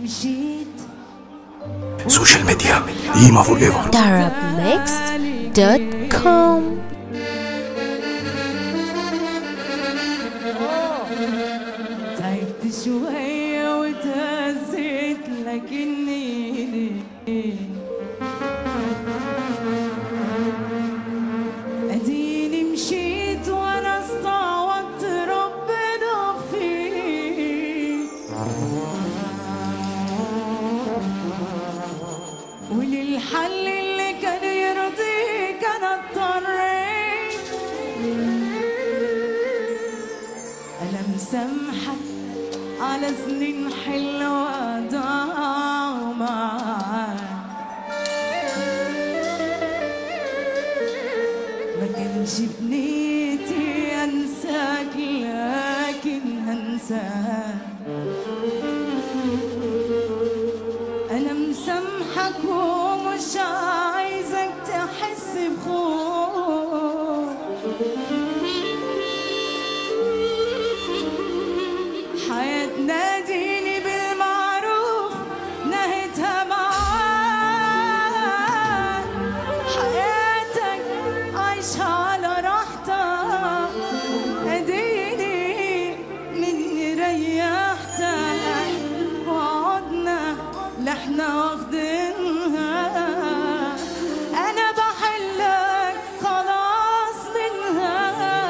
مشيت سوشيال ميديا قيمة فور ايفر arabmixed.com تعبت شوية وتهزيت لكني اديني مشيت وانا استعوضت ربنا فيك وللحل اللي كان يرضيك انا اضطريت انا مسامحك على سنين حلوة ضاعوا معاك ما كانش في نيتي انساك لكن هنساك انا مسامحك ومش عايزك تحس بخوف حياتنا ديني بالمعروف نهيتها معاك حياتك عايشها على راحتك اديني مني ريحتك وعدنا لا احنا واخدينها انا بحلك خلاص منها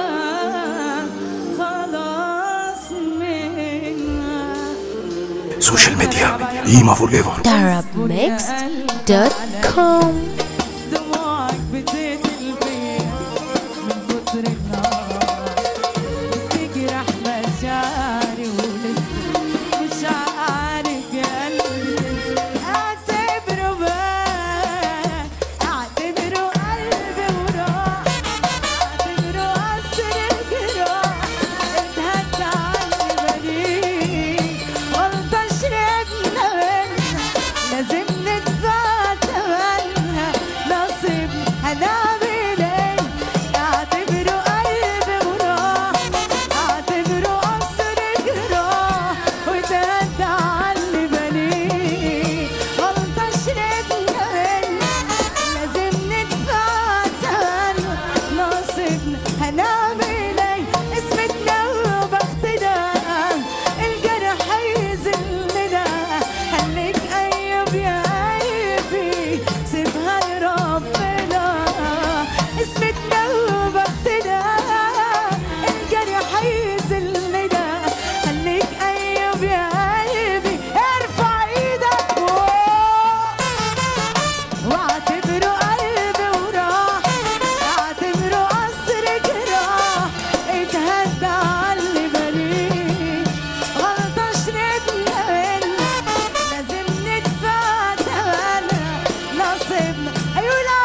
خلاص منها سوشيال ميديا قيمة فور ايفر arabmixed.com دموعك بتقتل فيا من كتر النار بتجرح مشاعري ولسه مش عارف يا قلبي تنسى اعتبره بقى اعتبره قلبي وراح اعتبره قصر الجراح اتهدى عني بنيه غلطة شربنا منها لازم ندفع تمنها نصيب هنعمل ايه اعتبره قلبي وراح اعتبره قصر جراح وتهدى عني بنيه غلطة شربنا منها لازم ندفع تمنها نصيبنا هنعمل ايه اسمتنا وبختنا الجرح يذلنا خليك قيب يا قلبي سيبها لربنا اسمتنا وبختنا الجرح يذلنا خليك قيب يا قلبي ارفع ايدك فوق واعتبره قلبي وراح اعتبره قصر جراح اتهدى على بريء غلطة شربنا منها لازم ندفع تمنها نصيبنا ايوه لا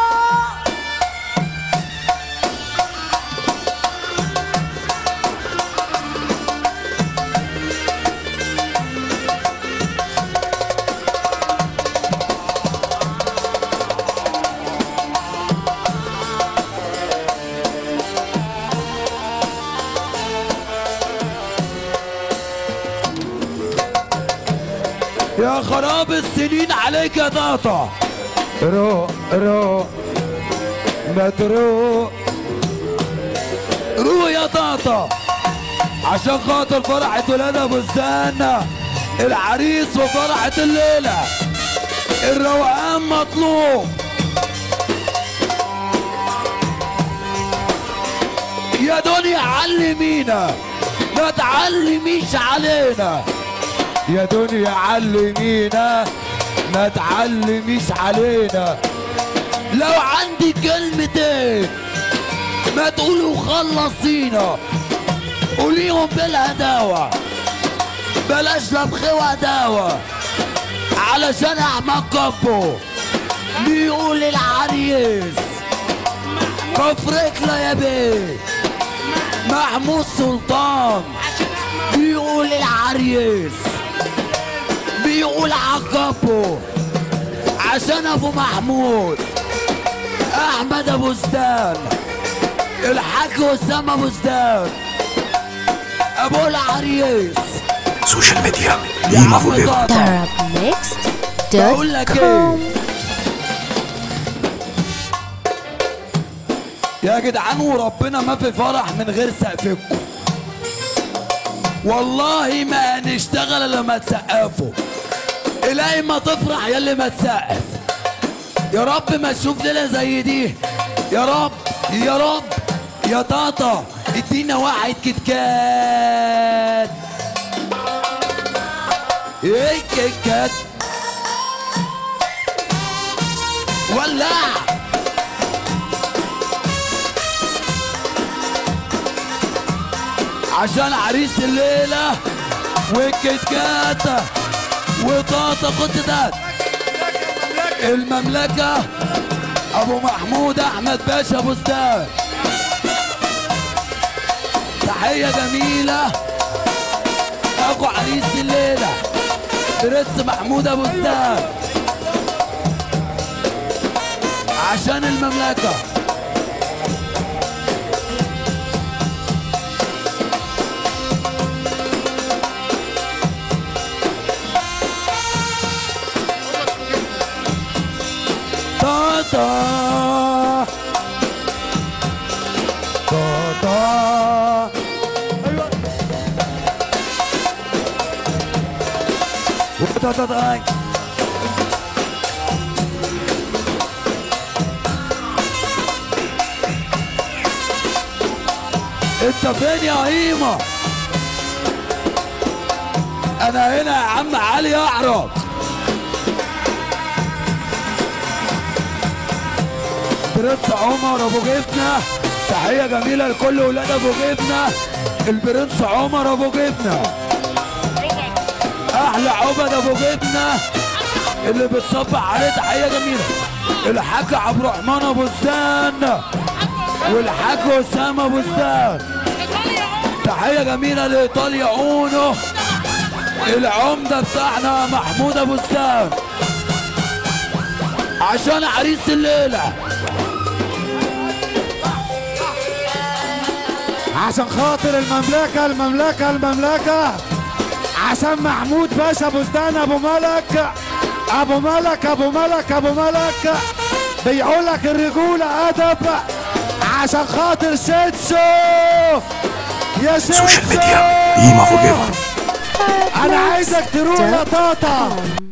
يا خراب السنين عليك يا طاطا روق روق ما تروق روق يا طاطا عشان خاطر فرحة ولاد ابو الزانة العريس وفرحة الليلة الروقان مطلوب يا دنيا علمينا ما تعلميش علينا يا دنيا علمينا ما تعلميش علينا لو عندي كلمتين ما تقولوا خلصينا قوليهم بالهداوة بلاش لبخ وداوة علشان احمد كفو بيقول العريس كفرك لا يا بيه محمود سلطان بيقول العريس بيقول عقبه عشان ابو محمود احمد ابو زدان الحاج اسامه ابو زدان ابو العريس سوشيال ميديا قيمة فور ايفر بقول لك ايه يا جدعان وربنا ما في فرح من غير سقفكم والله ما هنشتغل الا لما تسقفوا الهي ما تفرح يا اللي ما تسقف يا رب ما تشوف ليله زي دي يا رب يا رب يا طاطا ادينا واحد كيت كات ايه كيت كات ولع عشان عريس الليلة وكت كاتا وطاطا كنت ده المملكة أبو محمود أحمد باشا بستان تحية جميلة أخو عريس الليلة درس محمود أبو ستان عشان المملكة طاطا طاطا ايوه وطاطا انت فين يا هيما انا هنا يا عم علي اعرف برنس عمر ابو جبنه تحيه جميله لكل ولاد ابو جبنه البرنس عمر ابو جبنه احلى عبد ابو جبنه اللي بتصبح عليه تحيه جميله الحاج عبد الرحمن ابو زدان والحاج اسامه ابو زدان تحيه جميله لايطاليا اونو العمده بتاعنا محمود ابو زدان عشان عريس الليله عشان خاطر المملكة المملكة المملكة عشان محمود باشا بستان ابو ملك ابو ملك ابو ملك ابو ملك بيقولك الرجولة ادب عشان خاطر سيتسو يا سوشيال سيتسو ميديا قيمة فور ايفر انا عايزك تروح يا طاطا